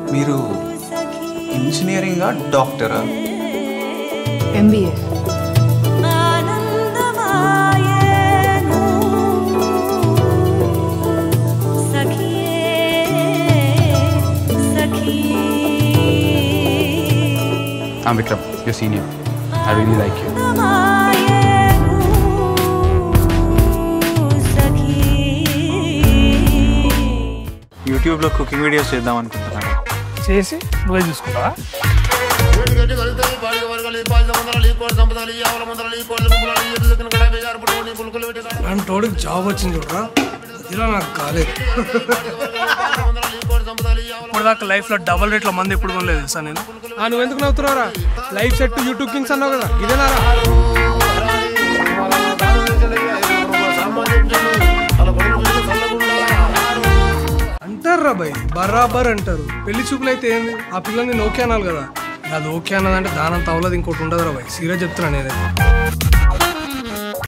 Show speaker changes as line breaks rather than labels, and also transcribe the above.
మీరు ఇంజనీరింగా డాక్టరా
MBA
I'm Vikram, your senior. I really like you.
యూట్యూబ్లో కుకింగ్ వీడియోస్ చేద్దాం అనుకుంటున్నాను
చేసి నువ్వే చూసుకుంటావా
అలాంటి వాడికి జాబ్ వచ్చింది చూడరా ఇలా నాకు కాలేదు
ఇప్పుడు దాకా లైఫ్లో డబల్ రేట్ల మంది ఎప్పుడు కొనలేదు తెలుసా నేను
ఆ, నువ్వు ఎందుకు నవ్వుతున్నారా లైఫ్ సెట్ యూట్యూబ్ కింగ్స్ అన్నావు కదా ఇదేనారా అంటారా భయ్ బరాబర్ అంటారు పెళ్లి చూపులు అయితే ఏంది ఆ పిల్లల్ని ఓకే అనాలి కదా అది ఓకే అన్నదంటే దానంత అవ్వలేదు ఇంకోటి ఉండదురా భయ్ సీరియస్ చెప్తున్నా నేనైతే